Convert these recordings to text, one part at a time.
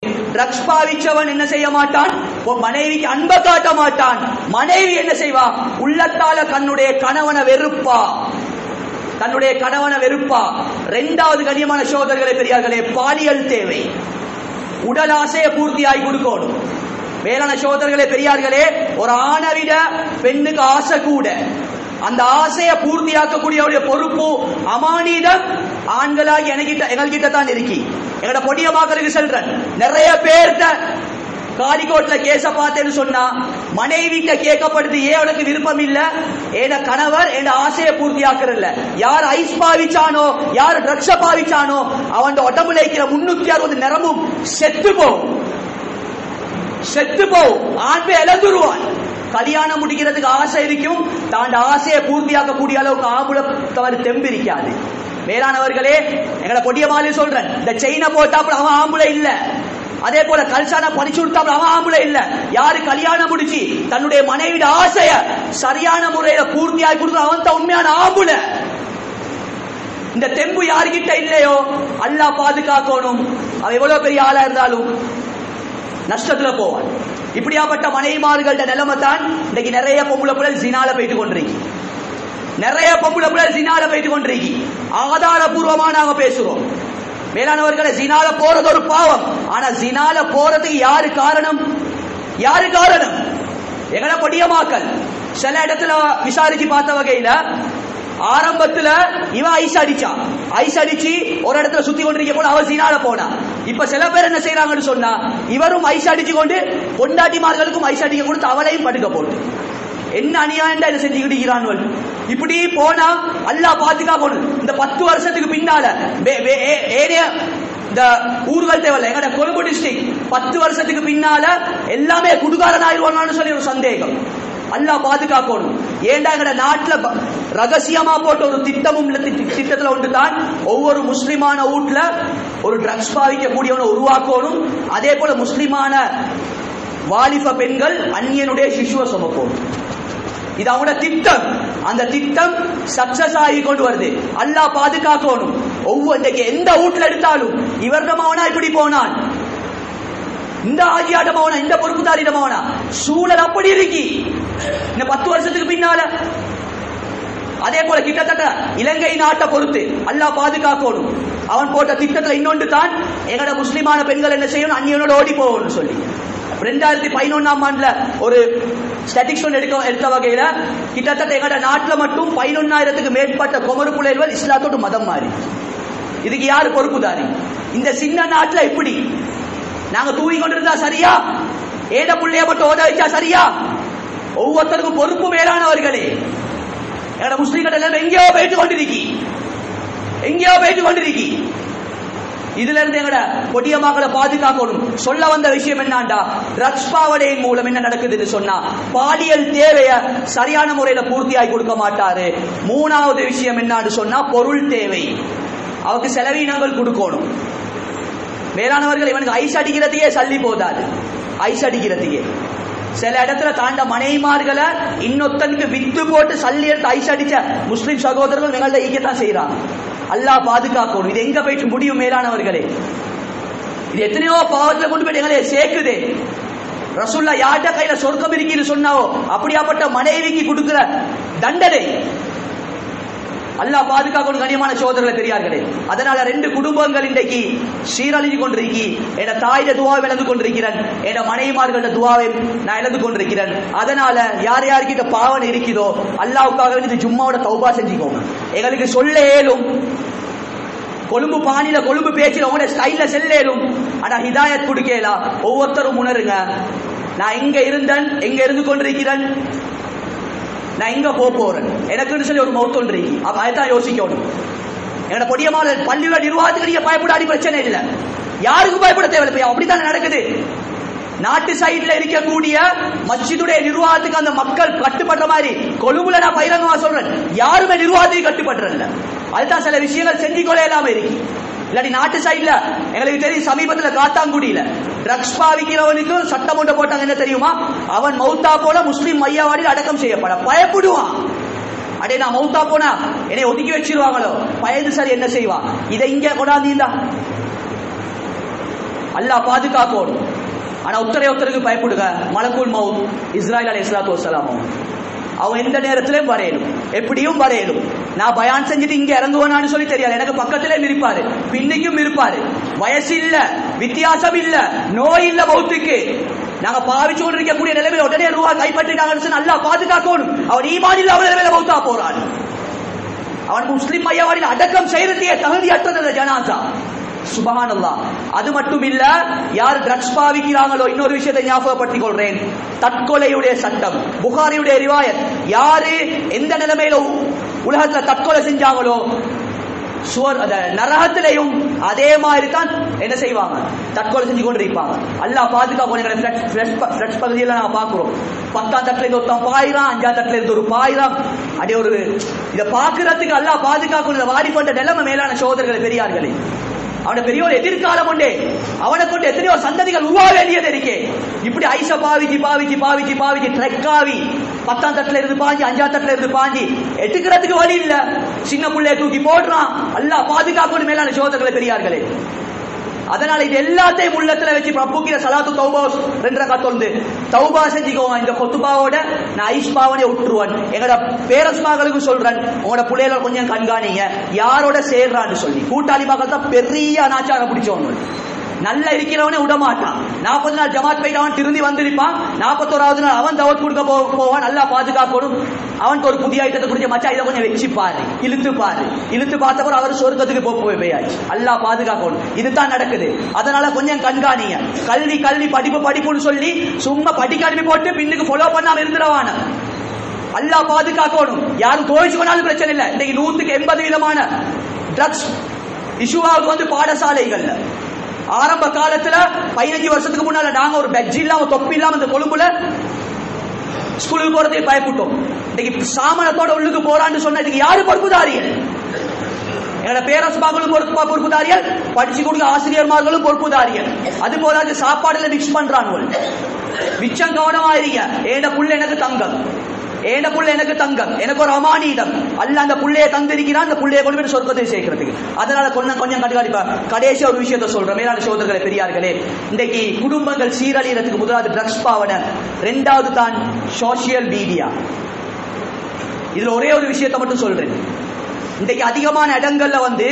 Drugs பாவிச்சவன் என்ன செய்ய மாட்டான் உன் மனைவிக்கு அன்பை காட்ட மாட்டான் மனைவி என்ன செய்வா உள்ளத்தால தன்னுடைய கணவனை வெறுப்பா தன்னுடைய கணவனை வெறுப்பா ரெண்டாவது கண்ணியமான சோதர்களே பெரியார்களே பாலியல் தேவை உடல் ஆசையை பூர்த்தியாகி கொடுக்கணும் மேலான சோதர்களே பெரியார்களே ஒரு ஆணை விட பெண்ணுக்கு ஆசை கூட அந்த ஆசையை பூர்த்தியாக்கக்கூடிய பொறுப்பு அமானிதம் ஆண்களாகி எனக்கிட்ட எங்கள்கிட்ட தான் இருக்கி எங்கட பொடிய மக்களுக்கு சொல்றேன் நிறைய பேர்கிட்ட காலிக்கோட்ல கேச பார்த்தேன்னு சொன்னா மனைவிட்ட கேட்கப்படுது ஏன் உனக்கு விருப்பம் இல்ல ஏன கணவர் என் ஆசையை பூர்த்தியாக்குறல்ல யார் ஐஸ் பாவிச்சானோ யார் ட்ரக்ஸ பாவிச்சானோ அவன் உடம்புல இருக்கிற முன்னூத்தி அறுபது நிறமும் செத்து போகும் செத்து போகும் ஆண் போய் இழந்துருவான் கல்யாணம் முடிக்கிறதுக்கு ஆசை இருக்கும் தான் ஆசையை பூர்த்தியாக்கக்கூடிய அளவுக்கு ஆம்புல தவறு தெம்பு இருக்காது மேலானவர்களே எங்களை பொடிய மாதிரி சொல்றேன் இந்த செயினை போட்டாப்புல அவன் ஆம்புல இல்ல அதே போல கல்சான படிச்சு கொடுத்தாப்புல அவன் ஆம்புல இல்ல யாரு கல்யாணம் முடிச்சு தன்னுடைய மனைவியோட ஆசைய சரியான முறையில பூர்த்தியாகி கொடுக்குற அவன் தான் உண்மையான ஆம்புல இந்த தெம்பு யாருகிட்ட இல்லையோ அல்லாஹ் பாதுகாக்கணும் அவன் எவ்வளவு பெரிய ஆளா இருந்தாலும் நஷ்டத்துல போவான் இப்படியாப்பட்ட மனைவிமார்கள்ட்ட நிலைமை தான் இன்னைக்கு நிறைய பொம்பளை பிள்ளை ஜினால போயிட்டு கொண்டிருக்கு நிறைய பொம்பளை பிள்ளை ஜினால போயிட்டு கொண்டிருக்கு ஆதாரபூர்வமா நாங்க பேசுறோம் மேலானவர்களை ஜினால போறது ஒரு பாவம் ஆனா ஜினால போறதுக்கு யாரு காரணம் யாரு காரணம் எங்களை பொடியமாக்கல் சில இடத்துல விசாரிச்சு பார்த்த வகையில ஆரம்பத்துல இவன் ஐஸ் அடிச்சான் ஐஸ் அடிச்சு ஒரு இடத்துல சுத்தி கொண்டிருக்க போல அவ சீனால போனா இப்ப சில பேர் என்ன செய்யறாங்கன்னு சொன்னா இவரும் ஐஸ் அடிச்சு கொண்டு பொண்டாட்டிமார்களுக்கும் ஐஸ் அடிக்க கொடுத்து அவளையும் படுக்க போட்டு என்ன அநியாயம் இதை செஞ்சுக்கிட்டு இப்படி போனா அல்லாஹ் பாத்துக்காக்கணும் இந்த பத்து வருஷத்துக்கு பின்னால வே- வே- ஏ- ஏனைய இந்த ஊர்கள் தேவையில்ல எங்கட கொழும்பு டிஸ்ட்ரிக்ட் பத்து வருஷத்துக்கு பின்னால எல்லாமே குடுகாரன் ஆயிடுவான்னு சொல்லி ஒரு சந்தேகம் அல்லாஹ் பாதுகாக்கணும் ஏண்டா எங்கட நாட்டுல ப- ரகசியமா போட்ட ஒரு திட்டமும் இல்ல திட்ட- திட்டத்துல ஒன்று தான் ஒவ்வொரு முஸ்லிமான வீட்டுல ஒரு ட்ரக்ஸ் பாவிக்கக்கூடியவனை உருவாக்கணும் அதே போல முஸ்லிமான வாலிப பெண்கள் அந்நியனுடைய சிசுவை சுமக்கணும் இது அவங்களோட திட்டம் அந்த திட்டம் சக்சஸ் ஆகி கொண்டு வருது அல்லாஹ் பாதுகாக்கணும் ஒவ்வொரு இன்றைக்கு எந்த வீட்டுல எடுத்தாலும் இவரிடமாவனா இப்படி போனான் இந்த ஆஜியாட்டமாவனா இந்த பொறுப்புதாரிடமாவனா சூழல் அப்படி இருக்கி இந்த பத்து வருஷத்துக்கு பின்னால அதே போல கிட்டத்தட்ட இலங்கை நாட்டை பொறுத்து அல்லாஹ் பாதுகாக்கணும் அவன் போட்ட திட்டத்துல இன்னொன்று தான் எங்கட முஸ்லிமான பெண்கள் என்ன செய்யணும் அந்நியனோட ஓடி போகணும்னு சொல்லி ரெண்டாயிரத்தி பதினொன்னாம் ஆண்டுல ஒரு ஸ்டாட்டிக்ஸ் ஒன்று எடுக்க எடுத்த வகையில கிட்டத்தட்ட எங்கட நாட்டுல மட்டும் பதினொன்னாயிரத்துக்கு மேற்பட்ட குமரு புலைகள் இஸ்லாத்தோடு மதம் மாறி இதுக்கு யாரு பொறுப்புதாரி இந்த சின்ன நாட்டுல இப்படி நாங்க தூங்கி கொண்டிருந்தா சரியா ஏத புள்ளைய மட்டும் ஓத வச்சா சரியா ஒவ்வொருத்தருக்கும் பொறுப்பு மேலானவர்களே எங்கட முஸ்லீம்கள் எல்லாம் எங்கேயோ போயிட்டு கொண்டிருக்கி எங்கேயோ போயிட்டு கொண்டிருக்கி இதுல இருந்து எங்கட கொடிய மக்களை பாதுகாக்கணும் சொல்ல வந்த விஷயம் என்னண்டா ட்ரக்ஸ் பாவடையின் மூலம் என்ன நடக்குதுன்னு சொன்னா பாலியல் தேவைய சரியான முறையில பூர்த்தியாகி கொடுக்க மாட்டாரு மூணாவது விஷயம் என்னன்னு சொன்னா பொருள் தேவை அவருக்கு செலவீனங்கள் கொடுக்கணும் மேலானவர்கள் இவனுக்கு ஐஸ் அடிக்கிறதுக்கே சல்லி போதாது ஐஸ் அடிக்கிறதுக்கே சில இடத்துல தாண்ட மனைவிமார்களை இன்னொத்தனுக்கு வித்து போட்டு சல்லி எடுத்து ஐஸ் அடிச்ச முஸ்லிம் சகோதரர்கள் எங்கள்ட்ட ஈக்கத்தான் செய்யறாங்க அல்லாஹ் பாதுகாக்கணும் இது எங்க போயிட்டு முடியும் மேலானவர்களே இது எத்தனையோ பாவத்துல கொண்டு போயிட்டு எங்களே சேர்க்குதே ரசுல்லா யார்கிட்ட கையில சொர்க்கம் இருக்குன்னு சொன்னாவோ அப்படியாப்பட்ட மனைவிக்கு கொடுக்கிற தண்டனை அல்லாஹ் பாதுகாக்கணும் கனியமான சோதரர்களை பெரியார்களே அதனால ரெண்டு குடும்பங்கள் இன்றைக்கு சீரழிஞ்சு கொண்டிருக்கி என் தாயிட துவாவை இழந்து கொண்டிருக்கிறேன் என் மனைவிமார்கள துவாவை நான் இழந்து கொண்டிருக்கிறேன் அதனால யார் யார்கிட்ட பாவனை இருக்குதோ அல்லாவுக்காக வேண்டி ஜும்மாவோட தௌபா செஞ்சுக்கோங்க எங்களுக்கு சொல்ல ஏலும் கொழும்பு பாணியில கொழும்பு பேச்சில உங்களோட ஸ்டைல்ல செல்லேலும் ஆனா ஹிதாயத் கொடுக்கலாம் ஒவ்வொருத்தரும் உணருங்க நான் எங்க இருந்தேன் எங்க இருந்து கொண்டிருக்கிறேன் நான் எங்க போக போறேன் எனக்குன்னு சொல்லி ஒரு மௌத் ஒன்று இருக்கு. அப்ப அதைத்தான் யோசிக்கணும் என்னோட பொடியமான பள்ளியோட நிர்வாகத்துக்கு நீங்க பயப்படாடி பிரச்சனை இல்லை யாருக்கும் பயப்பட தேவையில்லை இப்ப அப்படித்தானே நடக்குது நாட்டு சைடுல இருக்கக்கூடிய மஸ்ஜிதுடைய நிர்வாகத்துக்கு அந்த மக்கள் கட்டுப்படுற மாதிரி கொழும்புல நான் பகிரங்கமா சொல்றேன் யாருமே நிர்வாகத்துக்கு கட்டுப்படுறதில்ல அதுதான் சில விஷயங்கள் செஞ்சு கொள்ள இல்லாம இருக்கு இல்லாட்டி நாட்டு சைடுல எங்களுக்கு தெரியும் சமீபத்துல காத்தாங்குடியில ட்ரக்ஸ் பாவிக்கிறவனுக்கு சட்டம் ஒன்று போட்டாங்க என்ன தெரியுமா அவன் மௌத்தா போல முஸ்லிம் மையவாடியில் அடக்கம் செய்யப்பட பயப்படுவான் அடே நான் மௌத்தா போனா என்னை ஒதுக்கி வச்சிருவாங்களோ பயந்து சார் என்ன செய்வான் இதை இங்க கொண்டாந்தீந்தா அல்லாஹ் பாதுகாக்கணும் ஆனா உத்தரே உத்தருக்கு பயப்படுங்க மலக்குல் மவுத் இஸ்ராயல் அலை இஸ்லாத்து வசலாமும் அவன் எந்த நேரத்திலும் வரையணும் எப்படியும் வரையணும் நான் பயான் செஞ்சுட்டு இங்க இறங்குவானான்னு சொல்லி தெரியாது எனக்கு பக்கத்திலே இருப்பாரு பின்னிக்கும் இருப்பாரு வயசு இல்ல வித்தியாசம் இல்ல நோய் இல்ல மௌத்துக்கு நாங்க பாவிச்சு கொண்டு இருக்கக்கூடிய நிலைமையில உடனே ரூபா கைப்பற்றிட்டாங்கன்னு சொல்லி நல்லா பாதுகாக்கணும் அவன் ஈமான் இல்ல அவன் நிலைமையில மௌத்தா போறான் அவன் முஸ்லிம் மையவாடியில் அடக்கம் செய்யறதையே தகுதியற்றது அந்த ஜனாசா சுபஹானல்லா அது மட்டும் இல்ல யார் ட்ரக்ஸ் பாவிக்கிறாங்களோ இன்னொரு விஷயத்தை ஞாபகப்படுத்திக் கொள்றேன் தற்கொலையுடைய சட்டம் புகாரியுடைய ரிவாயத் யாரு எந்த நிலைமையில உ- உலகத்துல தற்கொலை செஞ்சாங்களோ சுவர் அந்த நரகத்திலையும் அதே மாதிரி தான் என்ன செய்வாங்க தற்கொலை செஞ்சு கொண்டு இருப்பாங்க அல்லாஹ் பாதுகாப்பு எங்களை ஃபிளட்ஸ் ஃபிளட்ஸ் ப- ஃபிளட்ஸ் பகுதியில் நாங்க பார்க்கிறோம் பத்தாம் தட்டுல இருந்து ஒருத்தன் பாயிரம் அஞ்சாம் தட்டுல இருந்து ஒரு பாயிரம் அப்படியே ஒரு இதை பார்க்கறதுக்கு அல்லாஹ் பாதுகாக்கணும் இந்த வாடி கொண்ட நிலைமை மேலான சோதரர்களை பெரியார்களே அவன பெரிய ஒரு எதிர்காலம் உண்டே அவனை கொண்டு எத்தனையோ சந்ததிகள் உருவாக வேண்டியது இருக்கே இப்படி ஐச பாவிச்சு பாவிச்சு பாவிச்சு பாவிச்சு ட்ரெக்காவி பத்தாம் தட்டுல இருந்து பாஞ்சி அஞ்சாம் தட்டுல இருந்து பாஞ்சி எடுக்கிறதுக்கு வழி இல்ல சின்ன புள்ளைய தூக்கி போடுறான் அல்லாஹ் பாதுகாக்கணும் மேலான சோதர்களை பெரியார்களே அதனால இது எல்லாத்தையும் உள்ளத்துல வச்சு பிரபுக்கிற சலாத்து தௌபா ரெண்டு ரகா தொழுந்து தௌபா செஞ்சுக்கோங்க இந்த கொத்துபாவோட நான் ஐஸ் பாவனை விட்டுருவேன் எங்களோட பேரஸ்மார்களுக்கு சொல்றேன் உங்களோட பிள்ளைகளை கொஞ்சம் கண்காணிங்க யாரோட சேர்றான்னு சொல்லி கூட்டாளி மக்கள் தான் பெரிய அனாச்சாரம் பிடிச்சவங்க நல்லா இருக்கிறவனே விட மாட்டான் நாற்பது நாள் ஜமாத் போயிட்டு அவன் திரும்பி வந்திருப்பான் நாற்பத்தோராவது நாள் அவன் தவத் கொடுக்க போ போவான் நல்லா பாதுகாக்கணும் அவன்கிட்ட ஒரு புதிய ஐட்டத்தை குடிச்ச மச்சா இதை கொஞ்சம் வச்சு பாரு இழுத்து பாரு இழுத்து பார்த்தப்பறம் அவர் சொர்க்கத்துக்கு போ போய் போயாச்சு அல்லா பாதுகாக்கணும் இதுதான் நடக்குது அதனால கொஞ்சம் கண்காணிங்க கல்வி கல்வி படிப்பு படிப்புன்னு சொல்லி சும்மா படிக்க அனுப்பி போட்டு பின்னுக்கு ஃபாலோ பண்ணாம இருந்துடவான அல்லாஹ் பாதுகாக்கணும் யாரும் தோழிச்சு கொண்டாலும் பிரச்சனை இல்லை இன்னைக்கு நூத்துக்கு எண்பது விதமான ட்ரக்ஸ் இஷ்யூவாவுக்கு வந்து பாடசாலைகள்ல ஆரம்ப காலத்துல பதினஞ்சு வருஷத்துக்கு முன்னால நாங்க ஒரு பெட்ஜ் இல்லாம தொப்பி இல்லாம இந்த கொழும்புல ஸ்கூலுக்கு போறதுக்கு பயப்பட்டோம் இன்னைக்கு சாமனத்தோட உள்ளுக்கு போறான்னு சொன்ன இதுக்கு யாரு பொறுப்புதாரியல் எங்களோட பேரஸ்மார்களும் பொறுப்பு பொறுப்புதாரியல் படிச்சு கொடுக்க ஆசிரியர்மார்களும் பொறுப்புதாரியல் அது போல அது சாப்பாடுல மிக்ஸ் பண்றாங்க மிச்சம் கவனமா இருங்க ஏட புள்ள எனக்கு தங்கம் ஏட புள்ள எனக்கு தங்கம் எனக்கு ஒரு அமானீதம் அல்ல அந்த புள்ளைய தந்திருக்கிறான் அந்த புள்ளைய கொண்டு போய் சொர்க்கத்தை சேர்க்கிறதுக்கு அதனால கொஞ்சம் கொஞ்சம் கண்காணிப்பா கடைசி ஒரு விஷயத்தை சொல்றேன் மேலான சோதர்களே பெரியார்களே இன்றைக்கு குடும்பங்கள் சீரழியறதுக்கு முதலாவது ட்ரக்ஸ் பாவனை ரெண்டாவது தான் சோசியல் மீடியா இதுல ஒரே ஒரு விஷயத்தை மட்டும் சொல்றேன் இன்றைக்கு அதிகமான இடங்கள்ல வந்து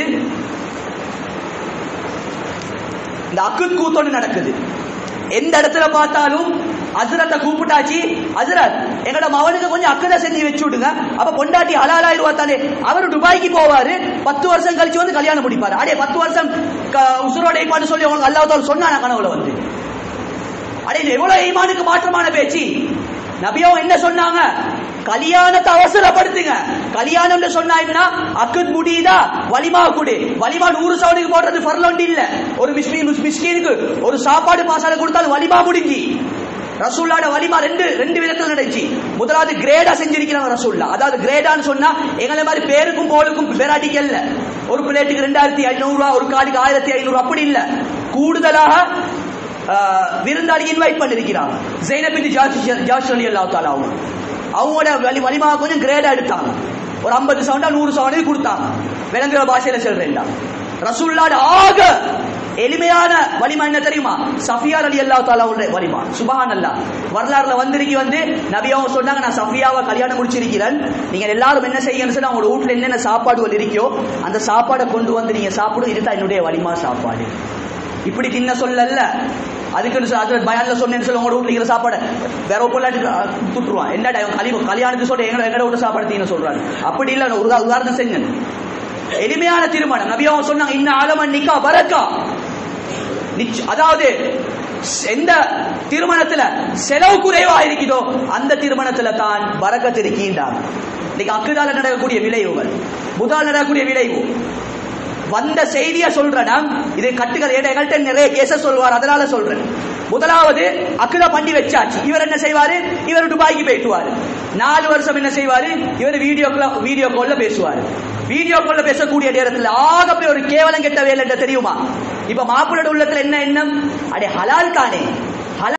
இந்த அக்குத் கூத்தொண்டு நடக்குது எந்த இடத்துல பார்த்தாலும் அசுரத்தை கூப்பிட்டாச்சு அசுரத் எங்கட மவனுக்கு கொஞ்சம் அக்கறை செஞ்சு வச்சு விடுங்க அப்ப பொண்டாட்டி ஹலாலாயிருவா தானே அவர் துபாய்க்கு போவாரு பத்து வருஷம் கழிச்சு வந்து கல்யாணம் முடிப்பாரு அடே பத்து வருஷம் க- உசுரோட ஈமான்னு சொல்லி உங்களுக்கு அல்லாஹ் சொன்னான கனவுல வந்து அடே இது எவ்வளவு ஈமானுக்கு மாற்றமான பேச்சு நபியோ என்ன சொன்னாங்க கல்யாணத்தை அவசரப்படுத்துங்க கல்யாணம்னு சொன்னாங்கன்னா அக்குத் முடியுதா வலிமா குடு வலிமா நூறு சவுனுக்கு போடுறது ஃபர்லொண்டு இல்ல ஒரு மிஸ்கின் மிஸ்கினுக்கு ஒரு சாப்பாடு பாசால கொடுத்தாலும் வலிமா முடிஞ்சு ரசூல்லாட வலிமா ரெண்டு ரெண்டு விதத்துல நடந்துச்சு முதலாவது கிரேடா செஞ்சிருக்கிறாங்க ரசூல்லா அதாவது கிரேடான்னு சொன்னா எங்களை மாதிரி பேருக்கும் போலுக்கும் பெராட்டிக்கல்ல ஒரு பிளேட்டுக்கு ரெண்டாயிரத்தி ஐநூறு ரூபா ஒரு கார்டுக்கு ஆயிரத்தி ஐநூறு அப்படி இல்ல கூடுதலாக ஆஹ், விருந்தாளி இன்வைட் பண்ணிருக்கிறாங்க ஜெய்னபின் ஜாஷ் அலி அல்லா தாலா அவங்க அவங்களோட வலி வலிமா கொஞ்சம் கிரேடா எடுத்தாங்க ஒரு ஐம்பது சவுண்டா நூறு சவுண்டு கொடுத்தாங்க விளங்குற பாஷையில சொல்றேன்டா ரசூல்லாட ஆக எளிமையான வலிமா என்ன தெரியுமா சஃபியார் அலி அல்லா தாலாவுடைய வலிமா சுபஹான் அல்லா வரலாறுல வந்திருக்கி வந்து நபியாவும் சொன்னாங்க நான் சஃபியாவை கல்யாணம் முடிச்சிருக்கிறேன் நீங்க எல்லாரும் என்ன செய்யணும்னு சொல்லி அவங்களோட வீட்டுல என்னென்ன சாப்பாடுகள் இருக்கோ அந்த சாப்பாடை கொண்டு வந்து நீங்க சாப்பிடும் இதுதான் என்னுடைய வலிமா சாப்பாடு இப்படி தின்ன சொல்லல அதுக்குன்னு சொல் அது பயான்ல சொன்னேன்னு சொல்லி உங்களோட வீட்டுல இருக்கிற சாப்பாடு வேற பொருளாட்டி துட்டுருவான் என்னடா இவன் கலி கல்யாணத்துக்கு சொல்லி எங்க எங்கட வீட்டு சாப்பாடு தீங்க சொல்றாங்க அப்படி இல்ல நான் ஒரு உதா- உதாரணம் செஞ்சேன் எளிமையான திருமணம் நபியாவும் சொன்னாங்க இன்ன ஆலமன் நிக்கா பரக்கா நிச்ச- அதாவது ஸ்- எந்த திருமணத்துல செலவு குறைவா இருக்குதோ அந்த திருமணத்துல தான் பரக்கத் இருக்கின்றாங்க இன்னைக்கு அக்குதால நடக்கக்கூடிய விளைவுகள் முதல் நடக்கக்கூடிய விளைவு வந்த செய்திய சொல்றேன்னா இது கட்டுகள் ஏட எங்கள்கிட்ட நிறைய கேச சொல்வார் அதனால சொல்றேன் முதலாவது அக்குதா பண்ணி வச்சாச்சு இவர் என்ன செய்வாரு இவர் துபாய்க்கு போயிட்டுவாரு நாலு வருஷம் என்ன செய்வாரு இவர் வீடியோ வீடியோ கால்ல பேசுவாரு வீடியோ கால்ல பேசக்கூடிய நேரத்தில் ஆகப்பே ஒரு கேவலம் கெட்ட வேலை என்ன தெரியுமா இப்ப மாப்பிள்ளோட உள்ளத்துல என்ன எண்ணம் அடே ஹலால் தானே